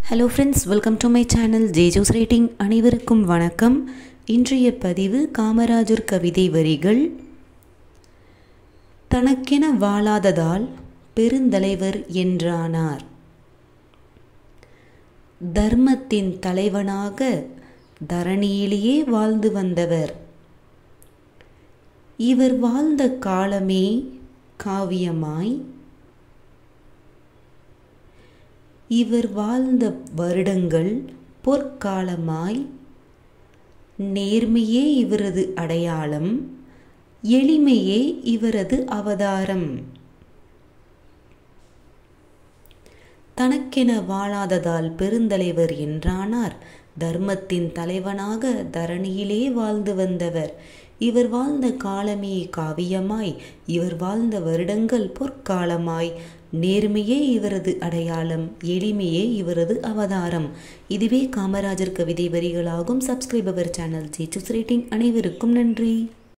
hello friends welcome to my channel ஜேஜோஸ் rating அனைவருக்கும் வணக்கம் இன்றைய பதிவு காமராஜர் கவிதை வரிகள் தனக்கென வாழாததால் பெருந்தலைவர் என்றானார் தர்மத்தின் தலைவனாக தரணியிலேயே வாழ்ந்து வந்தவர் இவர் வாழ்ந்த காலமே காவியமாய் இவர் வாழ்ந்த வருடங்கள் பொற்காலமாய் நேர்மையே இவரது அடையாளம் எளிமையே இவரது அவதாரம் தனக்கென வாழாததால் பெருந்தலைவர் என்றானார் தர்மத்தின் தலைவனாக தரணியிலே வாழ்ந்து வந்தவர் இவர் வாழ்ந்த காலமே காவியமாய் இவர் வாழ்ந்த வருடங்கள் பொற்காலமாய் நேர்மையே இவரது அடையாளம் எளிமையே இவரது அவதாரம் இதுவே காமராஜர் கவிதை வரிகளாகும் சப்ஸ்கிரைப் அவர் சேனல் ஜேச்சூஸ் ரேட்டிங் அனைவருக்கும் நன்றி